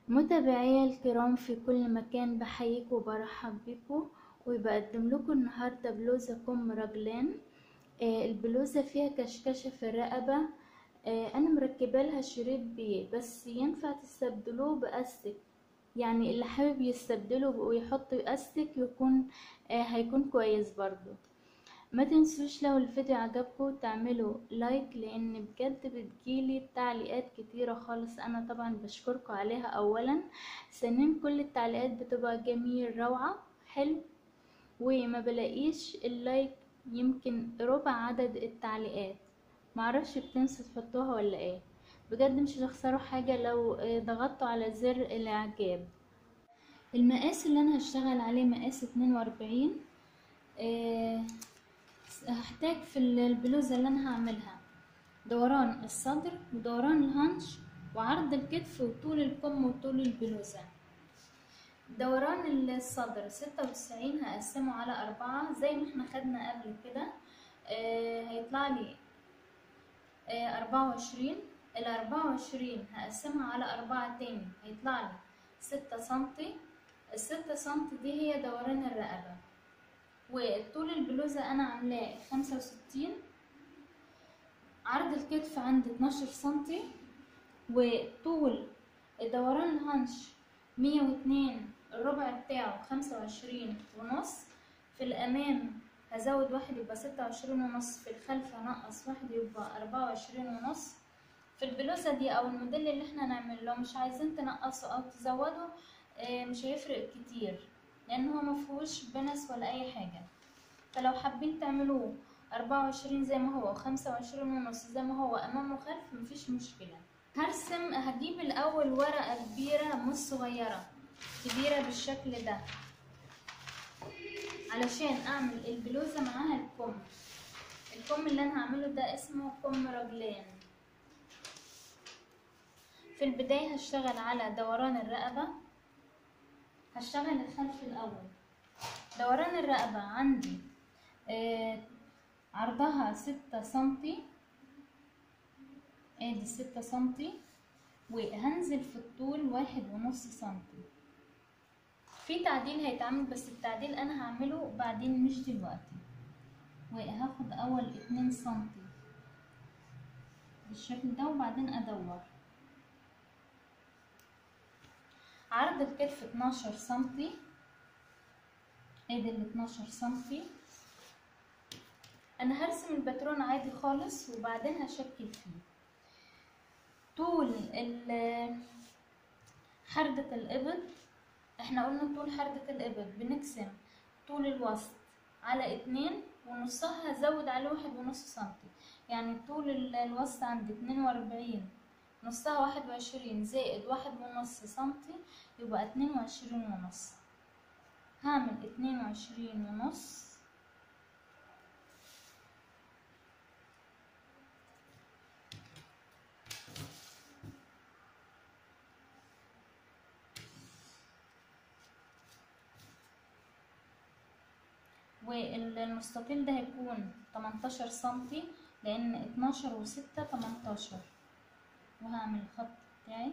متابعي الكرام في كل مكان بحييكم وبرحب بكم وبقدم لكم النهاردة بلوزة كم رجلان آه، البلوزة فيها كشكشة في الرقبة آه، انا مركبه لها شريط بيه بس ينفع تستبدلوه باستك يعني اللي حابب يستبدله ويحط استك يكون آه، هيكون كويس برضو ما تنسوش لو الفيديو عجبكم تعملوا لايك لان بجد بتجيلي تعليقات كتيرة خالص انا طبعا بشكركم عليها اولا ثانيا كل التعليقات بتبقى جميل روعة حلو وما بلاقيش اللايك يمكن ربع عدد التعليقات معرفش بتنسوا تحطوها ولا ايه بجد مش هتخسروا حاجة لو آه، ضغطتوا على زر الاعجاب المقاس اللي انا هشتغل عليه مقاس اتنين واربعين آه، هحتاج في البلوزة اللي انا هعملها دوران الصدر ودوران الهنش وعرض الكتف وطول الكم وطول البلوزة دوران الصدر ستة وتسعين هقسمه على أربعة زي ما احنا خدنا قبل كده آه هيطلع لي أربعة وعشرين الأربعة وعشرين هقسمها على أربعة تاني هيطلع لي ستة سنتي الستة سنتي دي هي دوران الرقبة وطول البلوزة أنا عاملاه خمسة وستين عرض الكتف عندي اتناشر سنتي وطول دوران الهنش مية واتنين الربع بتاعه خمسة وعشرين ونص في الأمام هزود واحد يبقى ستة وعشرين ونص في الخلف هنقص واحد يبقى أربعة وعشرين ونص في البلوزة دي أو الموديل اللي احنا هنعمله لو مش عايزين تنقصوا أو تزودوا آه، مش هيفرق كتير لأن هو مفيهوش بنس ولا أي حاجة فلو حابين تعملوه أربعة وعشرين زي ما هو وخمسة وعشرين ونص زي ما هو أمام وخلف مفيش مشكلة هرسم هجيب الأول ورقة كبيرة مش صغيرة كبيرة بالشكل ده علشان اعمل البلوزة معاها الكم الكم اللي انا هعمله ده اسمه كم رجلان في البداية هشتغل على دوران الرقبة هشتغل الخلف الاول دوران الرقبة عندي آه عرضها ستة سنتي ادي ستة سنتي وهنزل في الطول واحد ونص سنتي في تعديل هيتعمل بس التعديل انا هعمله بعدين مش دلوقتي وهاخد اول اتنين سنتي بالشكل ده وبعدين ادور عرض الكتف اتناشر سنتي ادي ال اتناشر سنتي انا هرسم الباترون عادي خالص وبعدين هشكل فيه طول حردة الابط احنا قلنا طول حردة الابط بنقسم طول الوسط على اتنين ونصها هزود عليه واحد ونص سنتي يعني طول ال- الوسط عندي اتنين واربعين نصها واحد وعشرين زائد واحد ونص سنتي يبقى اتنين وعشرين ونص هعمل اتنين وعشرين ونص والمستطيل ده هيكون 18 سنتي لان 12 وستة 18 وهعمل الخط بتاعي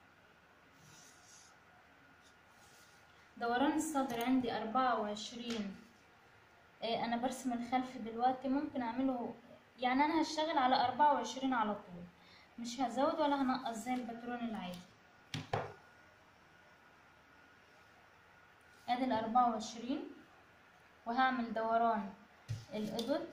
دوران الصدر عندي أربعة وعشرين انا برسم الخلف دلوقتي ممكن اعمله يعني انا هشتغل على أربعة وعشرين على طول مش هزود ولا هنقص زي الباترون العادي ادي الأربعة وعشرين وهعمل دوران الإبط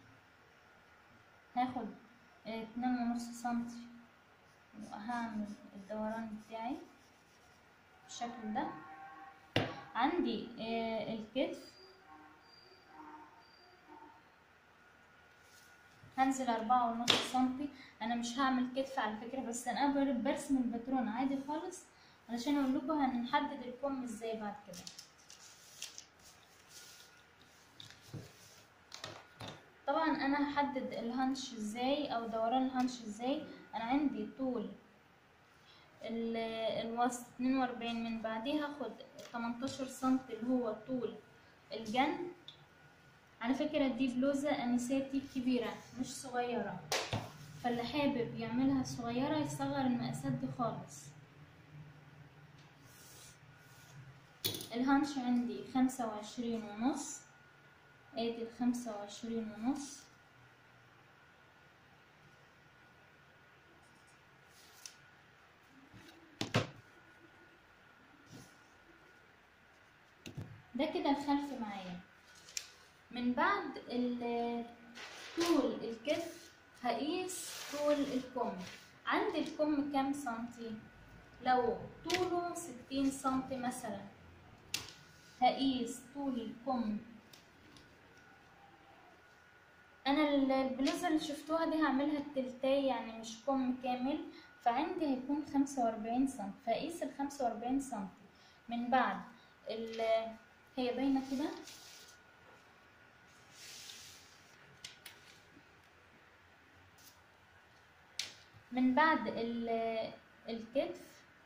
هاخد اتنين ونص سنتي وهعمل الدوران بتاعي بالشكل ده عندي آه، الكتف هنزل أربعة ونص سنتي أنا مش هعمل كتف على فكرة بس أنا بر- برسم الباترون عادي خالص علشان أقول لكم هنحدد الكم ازاي بعد كده طبعا انا هحدد الهنش ازاي او دوران الهنش ازاي انا عندي طول ال- الوسط 42 من بعديه هاخد 18 سنتي اللي هو طول الجنب على فكرة دي بلوزة انساتي كبيرة مش صغيرة فاللي حابب يعملها صغيرة يصغر المقاسات دي خالص الهانش عندي خمسة وعشرين ونص ادي الخمسة وعشرين ونص ده كده الخلف معايا من بعد ال- طول الكتف هقيس طول الكم عندي الكم كام سنتي لو طوله ستين سنتي مثلا هقيس طول الكم انا ال- البلوزه اللي شفتوها دي هعملها التلتاي يعني مش كم كامل فعندي هيكون خمسة وأربعين سنتي فأقيس الخمسة وأربعين سنتي من بعد ال هي باينة كده من بعد ال- الكتف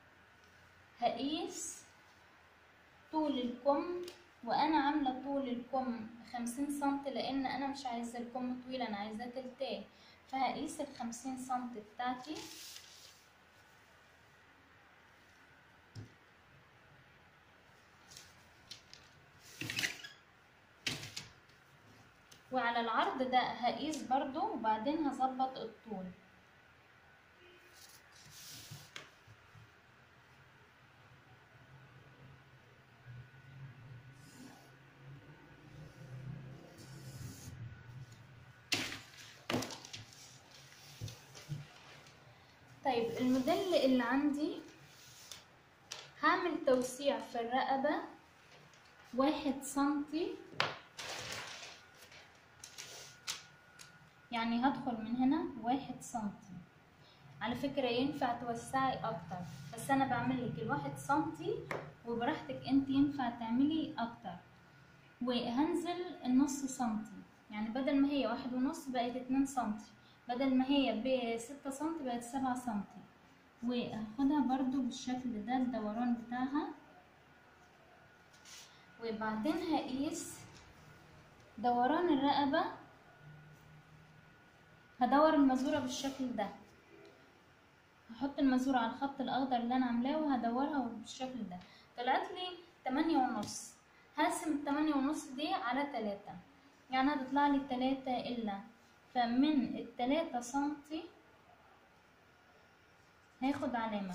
هقيس طول الكم وانا عامله طول الكم خمسين سنتي لان انا مش عايزه الكم طويل انا عايزاه تلتين فهقيس الخمسين سنتي بتاعتي وعلى العرض ده هقيس برضو وبعدين هظبط الطول طيب الموديل اللي عندي هعمل توسيع في الرقبة واحد سنتي يعني هدخل من هنا واحد سنتي على فكرة ينفع توسعي اكتر بس انا بعمل لك الواحد سنتي وبراحتك انت ينفع تعملي اكتر وهنزل النص سنتي يعني بدل ما هي واحد ونص بقت اتنين سنتي بدل ما هي بستة سنتي بقت سبعة سنتي وهاخدها برضو بالشكل ده الدوران بتاعها وبعدين هقيس دوران الرقبة هدور المزورة بالشكل ده هحط المزورة على الخط الأخضر اللي أنا عاملاه وهدورها بالشكل ده طلعت لي تمانية ونص هقسم التمانية ونص دي على تلاتة يعني هتطلع لي تلاتة إلا فمن التلاتة سنتي هاخد علامة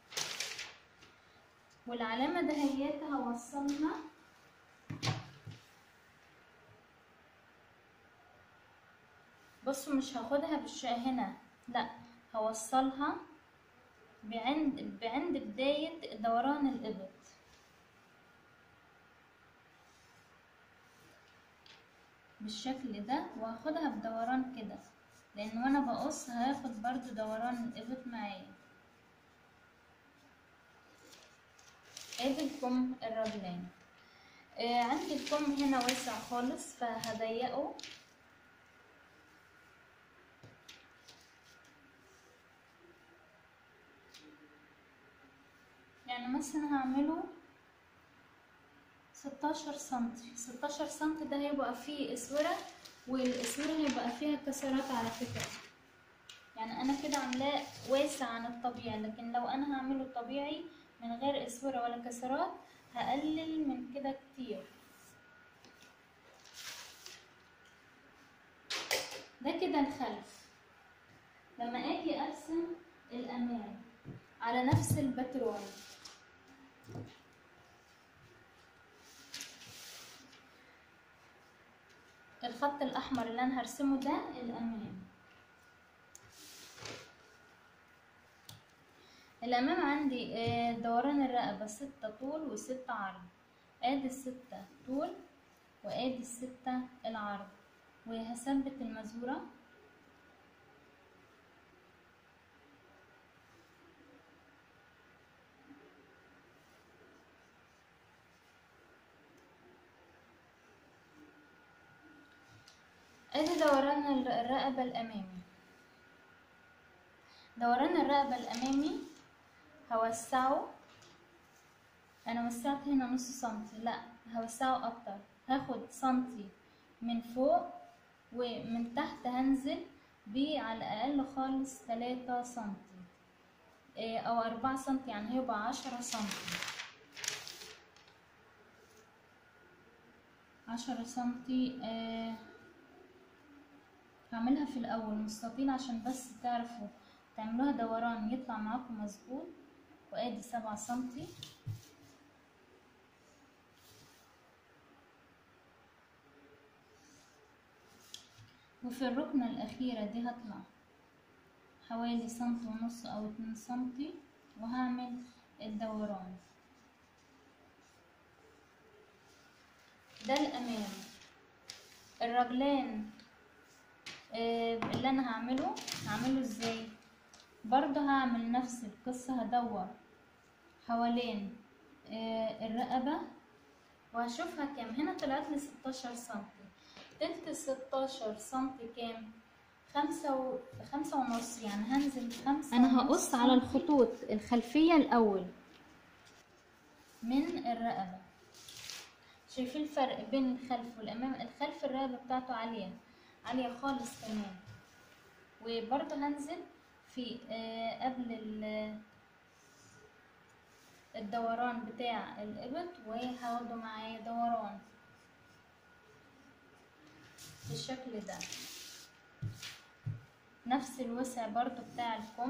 والعلامة دهيت هوصلها بصوا مش هاخدها بالش هنا لا هوصلها بعند بعند بداية دوران الإبط بالشكل ده وهاخدها بدوران كده لان وانا بقص هاخد برضو دوران الإبط معايا ادي الكم الرجلين آه عندي الكم هنا واسع خالص فهضيقه يعني مثلا هعمله ستاشر سنتي ستاشر سنتي ده هيبقى فيه اسورة والاسورة هيبقى فيها كسرات على فكرة يعني انا كده عاملاه واسع عن الطبيعي لكن لو انا هعمله طبيعي من غير اسورة ولا كسرات هقلل من كده كتير ده كده الخلف لما اجي ارسم الامام على نفس الباترون الخط الاحمر اللي انا هرسمه ده الامام الامام عندي آه، دوران الرقبة ستة طول وستة عرض ادي الستة طول وادي الستة العرض وهثبت المزورة ادي دوران الر- الرقبة الامامي دوران الرقبة الامامي هوسعه انا وسعت هنا نص سنتي لا هوسعه اكتر هاخد سنتي من فوق ومن تحت هنزل بيه على الاقل خالص تلاتة سنتي إيه، او اربعة سنتي يعني هيبقى عشرة سنتي عشرة سنتي آه هعملها في الاول مستطيل عشان بس تعرفوا تعملوها دوران يطلع معاكم مظبوط وادي سبعة سنتي وفي الركنة الأخيرة دي هطلع حوالي سنتي ونص أو اتنين سنتي وهعمل الدوران ده الأمام الرجلان آه، اللي أنا هعمله هعمله ازاي برضه هعمل نفس القصة هدور حوالين آه، الرقبة وهشوفها كام هنا طلعت لي ستاشر سنتي تلت ستاشر سنتي كام خمسة و... خمسة ونص يعني هنزل خمسة انا ونص هقص على سنتي الخطوط الخلفية الاول من الرقبة شايفين الفرق بين الخلف والأمام الخلف الرقبة بتاعته عالية عالية خالص كمان وبرضه هنزل في آه قبل ال- الدوران بتاع الإبط وهاخده معايا دوران بالشكل ده نفس الوسع برضو بتاع الكم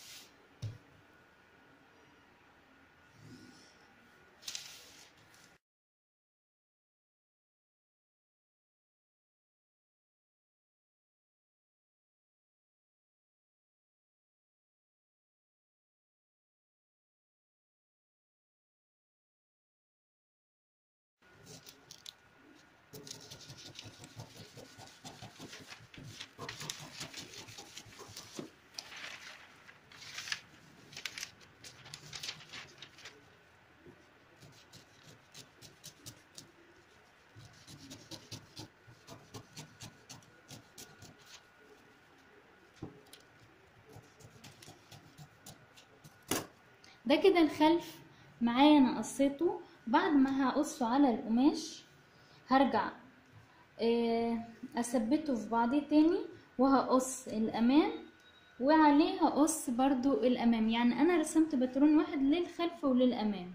ده كده الخلف معايا انا قصيته بعد ما هقصه على القماش هرجع آه، اثبته في بعضيه تاني وهقص الامام وعليه هقص برضو الامام يعني انا رسمت باترون واحد للخلف وللامام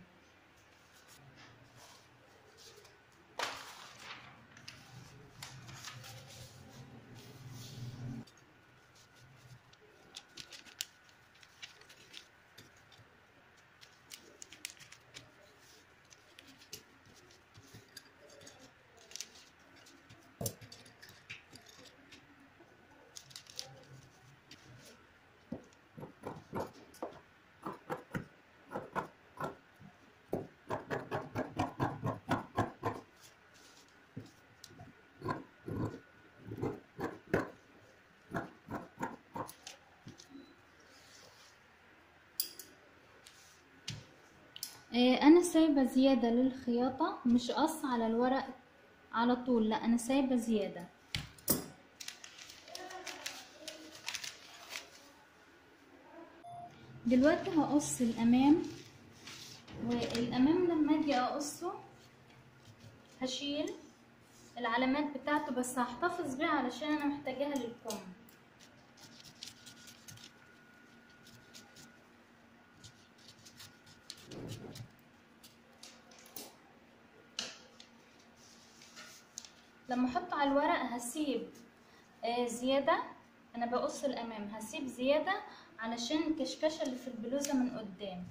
آه، انا سايبه زياده للخياطه مش قص على الورق على طول لا انا سايبه زياده دلوقتي هقص الامام والامام لما اجي اقصه هشيل العلامات بتاعته بس هحتفظ بيها علشان انا محتاجاها للكم لما احطه على الورق هسيب آه زيادة انا بقص الامام هسيب زيادة علشان الكشكشة اللي في البلوزة من قدام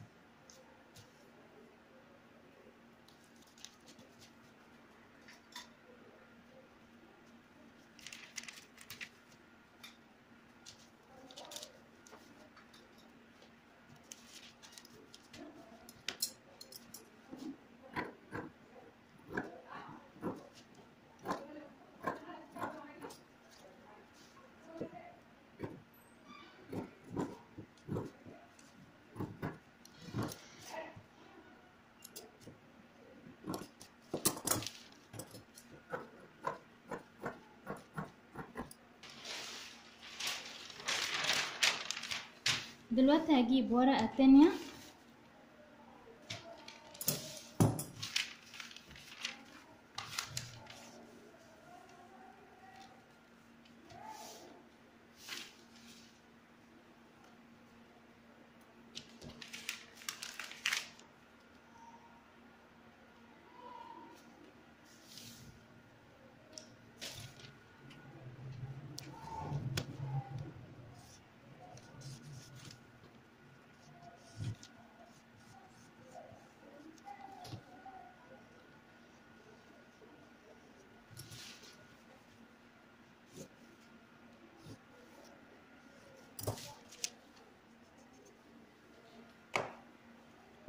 دلوقتي هجيب ورقه تانية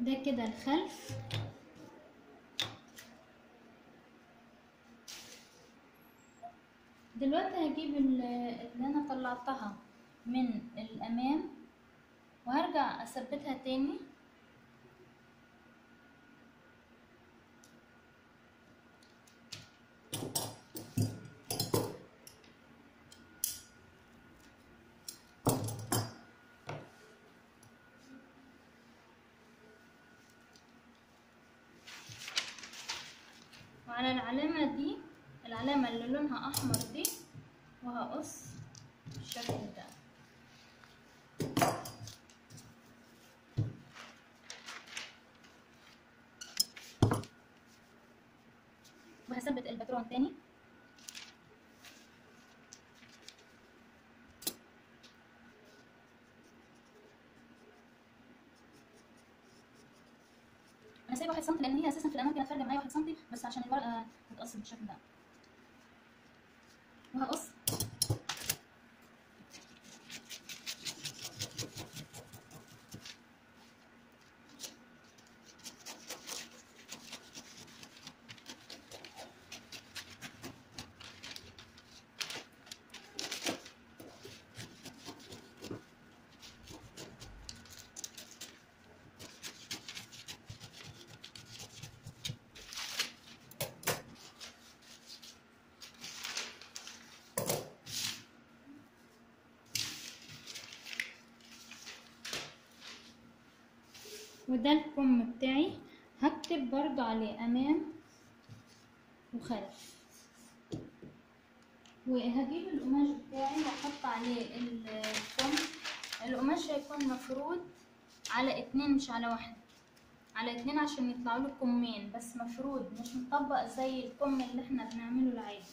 ده كده الخلف دلوقتي هجيب ال- اللي انا طلعتها من الامام وهرجع اثبتها تاني وعلى العلامة دي العلامة اللي لونها أحمر دي وهقص بالشكل ده وهثبت الباترون تاني انا سايبه واحد سنتي لان هي اساسا في الامام كانت فارقه معايا واحد سنتي بس عشان الورقه تتقص بالشكل ده وهقص وده الكم بتاعي هكتب برضو عليه امام وخلف وهجيب القماش بتاعي واحط عليه ال- الكم القماش هيكون مفرود على اتنين مش على واحد على اتنين عشان يطلعوا له كمين بس مفرود مش مطبق زي الكم اللي احنا بنعمله العادي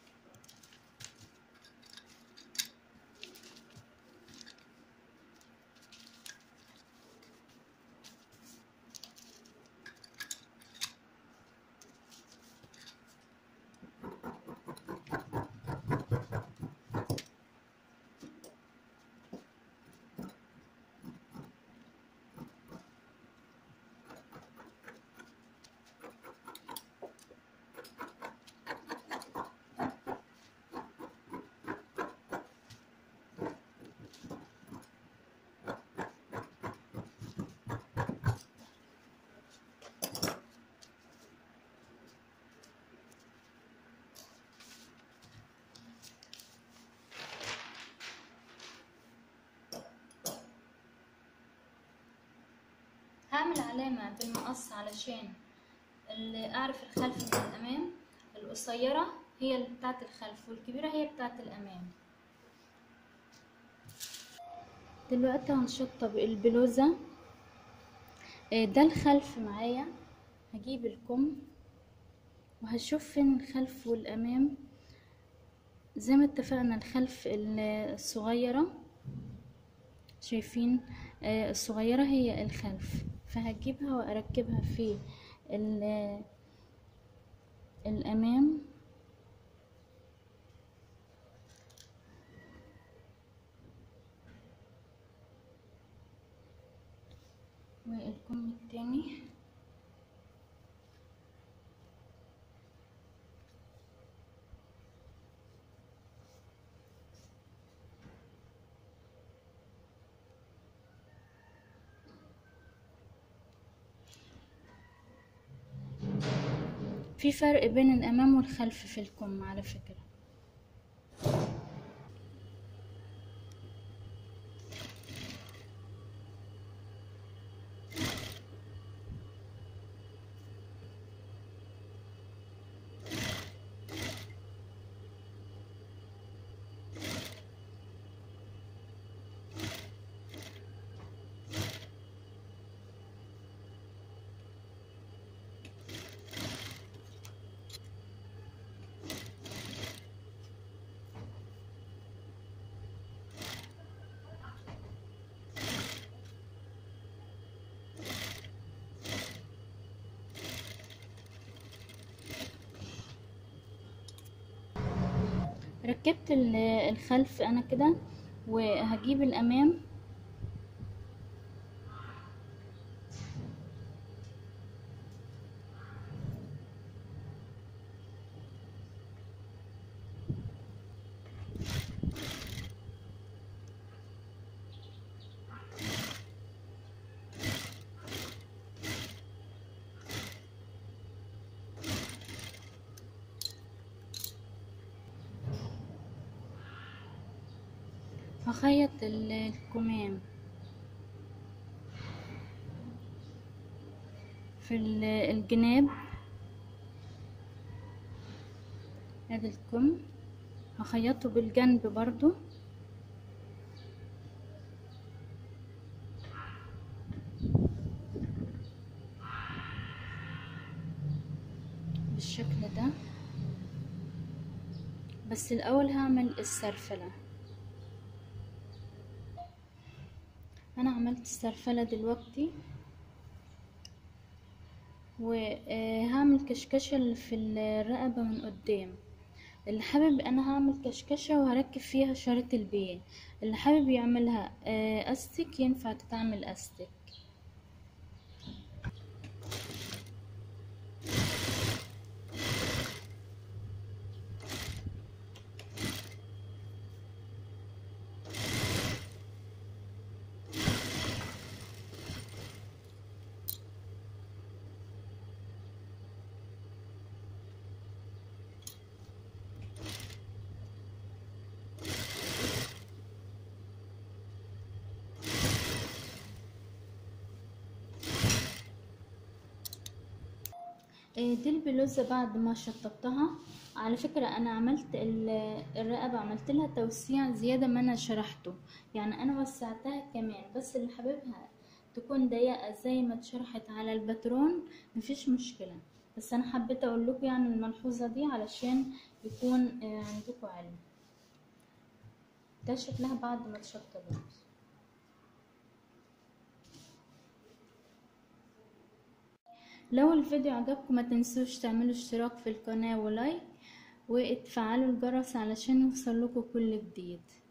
هعمل علامة بالمقص علشان اللي اعرف الخلف من الامام القصيرة هي اللي بتاعت الخلف والكبيرة هي بتاعت الامام دلوقتي هنشطب البلوزة آه، ده الخلف معايا هجيب الكم وهشوف فين الخلف والامام زي ما اتفقنا الخلف ال- الصغيرة شايفين آه، الصغيرة هي الخلف فهجيبها واركبها في ال- الامام والكم التاني في فرق بين الامام والخلف في الكم على فكرة ركبت ال- الخلف انا كده وهجيب الامام هخيط ال- الكمام في ال- الجناب ادي الكم هخيطه بالجنب برضو بالشكل ده بس الاول هعمل السرفله انا عملت السرفله دلوقتي وهعمل كشكشه اللي في الرقبه من قدام اللي حابب انا هعمل كشكشه وهركب فيها شريط البيه اللي حابب يعملها آه، استك ينفع تتعمل استك آه، دي البلوزة بعد ما شطبتها على فكرة انا عملت ال- الرقبة عملت لها توسيع زيادة ما انا شرحته يعني انا وسعتها كمان بس اللي حاببها تكون ضيقة زي ما اتشرحت على الباترون مفيش مشكلة بس انا حبيت اقول لكم يعني الملحوظة دي علشان يكون آه، عندكم علم ده شكلها بعد ما اتشطبت لو الفيديو عجبكم ما تنسوش تعملوا اشتراك في القناة ولايك وتفعلوا الجرس علشان يوصل لكم كل جديد